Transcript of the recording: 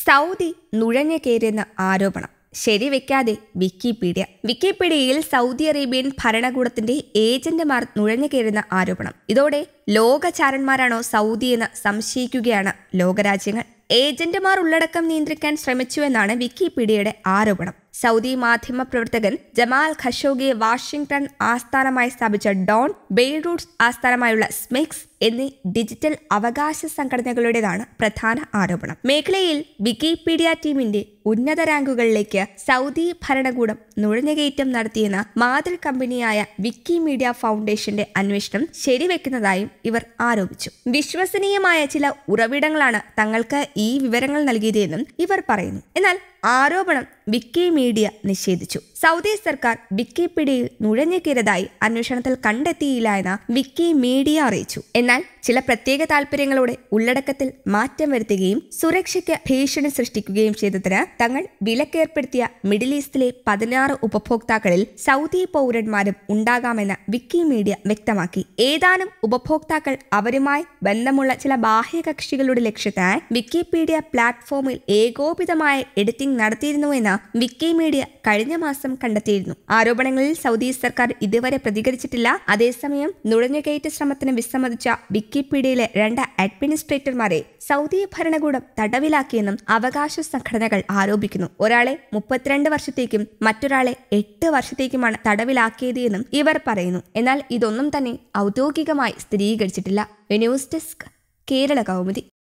Saudi നുഴഞ്ഞു കയറിയെന്ന ആരോപണം ശരിവെക്കാതെ വിക്കിപീഡിയ വിക്കിപീഡിയയിൽ സൗദി അറേബ്യൻ ഭരണകൂടത്തിന്റെ ഏജന്റുമാർ നുഴഞ്ഞു കയറുന്ന ആരോപണം ഇതോടെ ലോകചാരന്മാരാണോ സൗദി എന്ന് സംശയിക്കുകയാണ് ലോകരാജ്യങ്ങൾ ഏജന്റുമാർ ഉള്ളടക്കം നിയന്ത്രിക്കാൻ ശ്രമിച്ചുവെന്നാണ് വിക്കിപീഡിയയുടെ ആരോപണം സൗദി മാധ്യമ പ്രവർത്തകൻ ജമാൽ ഖഷോഗിയെ വാഷിംഗ്ടൺ ആസ്ഥാനമായി സ്ഥാപിച്ച ഡോൺ ബെയ്റൂട്ട്സ് ആസ്ഥാനമായുള്ള സ്മിക്സ് എന്നീ ഡിജിറ്റൽ അവകാശ സംഘടനകളുടേതാണ് പ്രധാന ആരോപണം മേഖലയിൽ വിക്കിപീഡിയ ടീമിന്റെ ഉന്നത റാങ്കുകളിലേക്ക് സൗദി ഭരണകൂടം നുഴഞ്ഞുകയറ്റം നടത്തിയെന്ന മാതൃ കമ്പനിയായ വിക്കിമീഡിയ ഫൗണ്ടേഷന്റെ അന്വേഷണം ശരിവെക്കുന്നതായും ഇവർ ആരോപിച്ചു വിശ്വസനീയമായ ചില ഉറവിടങ്ങളാണ് തങ്ങൾക്ക് ഈ വിവരങ്ങൾ നൽകിയതെന്നും ഇവർ പറയുന്നു എന്നാൽ ആരോപണം വിക്കിമീഡിയ നിഷേധിച്ചു സൗദി സർക്കാർ വിക്കിപീഡിയയിൽ നുഴഞ്ഞുകയറിയതായി അന്വേഷണത്തിൽ കണ്ടെത്തിയില്ല എന്ന് വിക്കിമീഡിയ അറിയിച്ചു എന്നാൽ ചില പ്രത്യേക താൽപര്യങ്ങളോടെ ഉള്ളടക്കത്തിൽ മാറ്റം വരുത്തുകയും സുരക്ഷയ്ക്ക് ഭീഷണി സൃഷ്ടിക്കുകയും ചെയ്തതിന് തങ്ങൾ വിലക്കേർപ്പെടുത്തിയ മിഡിൽ ഈസ്റ്റിലെ പതിനാറ് ഉപഭോക്താക്കളിൽ സൗദി പൗരന്മാരും ഉണ്ടാകാമെന്ന് വിക്കിമീഡിയ വ്യക്തമാക്കി ഏതാനും ഉപഭോക്താക്കൾ അവരുമായി ബന്ധമുള്ള ചില ബാഹ്യകക്ഷികളുടെ ലക്ഷ്യത്തിനായി വിക്കിപീഡിയ പ്ലാറ്റ്ഫോമിൽ ഏകോപിതമായ എഡിറ്റിംഗ് നടത്തിയിരുന്നുവെന്ന് വിക്കിമീഡിയ കഴിഞ്ഞ മാസം കണ്ടെത്തിയിരുന്നു ആരോപണങ്ങളിൽ സൗദി സർക്കാർ ഇതുവരെ പ്രതികരിച്ചിട്ടില്ല അതേസമയം നുഴഞ്ഞുകയറ്റ ശ്രമത്തിന് വിസമ്മതിച്ച വിക്കിപീഡിയയിലെ രണ്ട് അഡ്മിനിസ്ട്രേറ്റർമാരെ സൗദി ഭരണകൂടം തടവിലാക്കിയെന്നും അവകാശ സംഘടനകൾ ആരോപിക്കുന്നു ഒരാളെ മുപ്പത്തിരണ്ട് വർഷത്തേക്കും മറ്റൊരാളെ എട്ട് വർഷത്തേക്കുമാണ് തടവിലാക്കിയത് എന്നും ഇവർ പറയുന്നു എന്നാൽ ഇതൊന്നും തന്നെ ഔദ്യോഗികമായി സ്ഥിരീകരിച്ചിട്ടില്ല ന്യൂസ് ഡെസ്ക് കേരള കൗമുദി